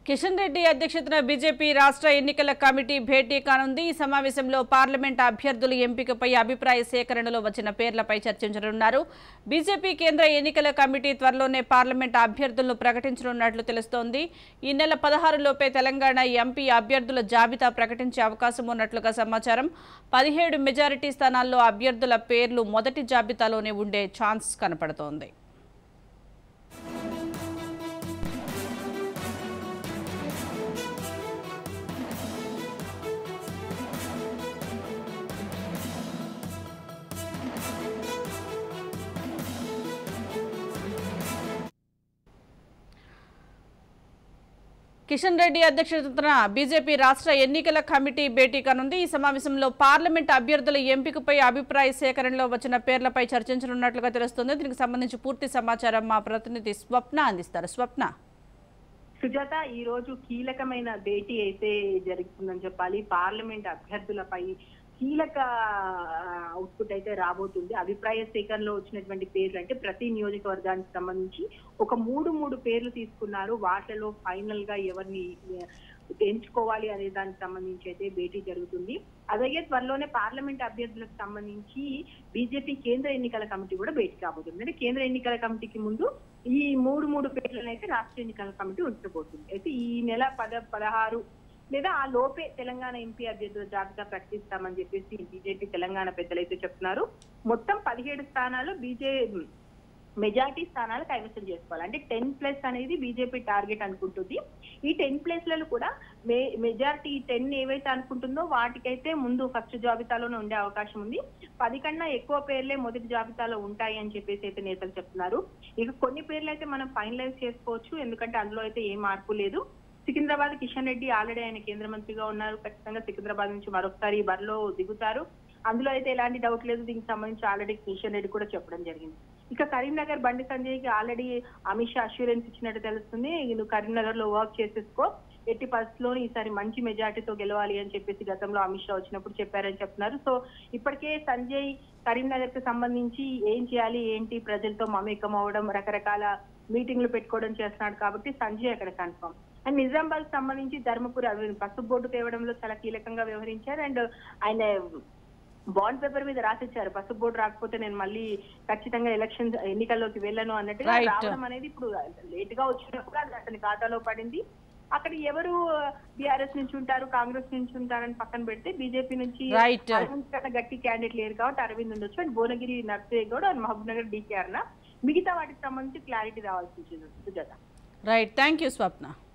కిషన్ రెడ్డి అధ్యక్షతన బీజేపీ రాష్ట్ర ఎన్నికల కమిటీ భేటీ కానుంది ఈ సమావేశంలో పార్లమెంట్ అభ్యర్థుల ఎంపికపై అభిప్రాయ సేకరణలో వచ్చిన పేర్లపై చర్చించనున్నారు బీజేపీ కేంద్ర ఎన్నికల కమిటీ త్వరలోనే పార్లమెంట్ అభ్యర్థులను ప్రకటించనున్నట్లు తెలుస్తోంది ఈ నెల పదహారులోపే తెలంగాణ ఎంపీ అభ్యర్థుల జాబితా ప్రకటించే అవకాశం ఉన్నట్లుగా సమాచారం పదిహేడు మెజారిటీ స్థానాల్లో అభ్యర్థుల పేర్లు మొదటి జాబితాలోనే ఉండే ఛాన్స్ కనపడుతోంది కిషన్ రెడ్డి అధ్యక్షతన బీజేపీ రాష్ట్ర ఎన్నికల కమిటీ భేటీ కానుంది ఈ సమావేశంలో పార్లమెంట్ అభ్యర్థుల ఎంపికపై అభిప్రాయ సేకరణలో వచ్చిన పేర్లపై చర్చించనున్నట్లుగా తెలుస్తుంది దీనికి సంబంధించి పూర్తి సమాచారం మా ప్రతినిధి స్వప్న అందిస్తారు స్వప్న సుజాత ఈ రోజు కీలకమైన భేటీ అయితే జరుగుతుందని చెప్పాలి పార్లమెంట్ అభ్యర్థులపై కీలక అవుట్పుట్ అయితే రాబోతుంది అభిప్రాయ సేకరణలో వచ్చినటువంటి పేర్లు అంటే ప్రతి నియోజకవర్గానికి సంబంధించి ఒక మూడు మూడు పేర్లు తీసుకున్నారు వాటిలో ఫైనల్ గా ఎవరిని ఎంచుకోవాలి అనే దానికి సంబంధించి అయితే భేటీ జరుగుతుంది అలాగే త్వరలోనే పార్లమెంట్ అభ్యర్థులకు సంబంధించి బీజేపీ కేంద్ర ఎన్నికల కమిటీ కూడా భేటీ కాబోతుంది అంటే కేంద్ర ఎన్నికల కమిటీకి ముందు ఈ మూడు మూడు పేర్లను అయితే రాష్ట్ర ఎన్నికల కమిటీ ఉంచబోతుంది అయితే ఈ నెల పద పదహారు లేదా ఆ లోపే తెలంగాణ ఎంపీ అభ్యర్థుల జాబితా ప్రకటిస్తామని చెప్పేసి బీజేపీ తెలంగాణ పెద్దలు అయితే చెప్తున్నారు మొత్తం పదిహేడు స్థానాలు బీజే మెజార్టీ స్థానాలు కైవసం చేసుకోవాలి అంటే టెన్ ప్లస్ అనేది బీజేపీ టార్గెట్ అనుకుంటుంది ఈ టెన్ ప్లేస్లలో కూడా మే మెజార్టీ టెన్ ఏవైతే అనుకుంటుందో వాటికైతే ముందు ఫస్ట్ జాబితాలోనే ఉండే అవకాశం ఉంది పది కన్నా ఎక్కువ పేర్లే మొదటి జాబితాలో ఉంటాయి అని చెప్పేసి అయితే నేతలు చెప్తున్నారు ఇక కొన్ని పేర్లు అయితే మనం ఫైనలైజ్ చేసుకోవచ్చు ఎందుకంటే అందులో అయితే ఏ మార్పు లేదు సికింద్రాబాద్ కిషన్ రెడ్డి ఆల్రెడీ ఆయన కేంద్ర మంత్రిగా ఉన్నారు ఖచ్చితంగా సికింద్రాబాద్ నుంచి మరొకసారి ఈ బరిలో దిగుతారు అందులో అయితే ఎలాంటి డౌట్ లేదు దీనికి సంబంధించి ఆల్రెడీ కిషన్ రెడ్డి కూడా చెప్పడం జరిగింది ఇక కరీంనగర్ బండి సంజయ్ కి ఆల్రెడీ అమిత్ షా అష్యూరెన్స్ ఇచ్చినట్టు తెలుస్తుంది నువ్వు కరీంనగర్ లో వర్క్ చేసేసుకో ఎట్టి పరిస్థితుల్లో ఈసారి మంచి మెజార్టీతో గెలవాలి అని చెప్పేసి గతంలో అమిత్ షా వచ్చినప్పుడు చెప్పారని చెప్తున్నారు సో ఇప్పటికే సంజయ్ కరీంనగర్ కి సంబంధించి ఏం చేయాలి ఏంటి ప్రజలతో మమేకం అవ్వడం రకరకాల మీటింగ్లు పెట్టుకోవడం చేస్తున్నాడు కాబట్టి సంజయ్ అక్కడ కన్ఫర్మ్ అండ్ నిజామాబాద్ సంబంధించి ధర్మపురి అరవింద్ పసుపు బోర్డు తేవడంలో చాలా కీలకంగా వ్యవహరించారు అండ్ ఆయన బాండ్ పేపర్ మీద రాసిచ్చారు పసుపు బోర్డు రాకపోతే నేను మళ్ళీ ఖచ్చితంగా ఎలక్షన్ ఎన్నికల్లోకి వెళ్ళను అన్నట్టుగా Right. రావడం అనేది ఇప్పుడు లేట్ గా వచ్చినా కూడా అది అతని ఖాతాలో పడింది అక్కడ ఎవరు బీఆర్ఎస్ నుంచి ఉంటారు కాంగ్రెస్ నుంచి ఉంటారని పక్కన పెడితే బీజేపీ నుంచి Right. అరవింద్ కన్నా గట్టి క్యాండిడేట్ లేరు కాబట్టి అరవింద్ ఉండొచ్చు and Bhuvanagiri Narse Goud and Mahabubnagar DK Aruna మిగతా వాటికి సంబంధించి క్లారిటీ రావాల్సి ఉంటుంది Sujatha right thank you Swapna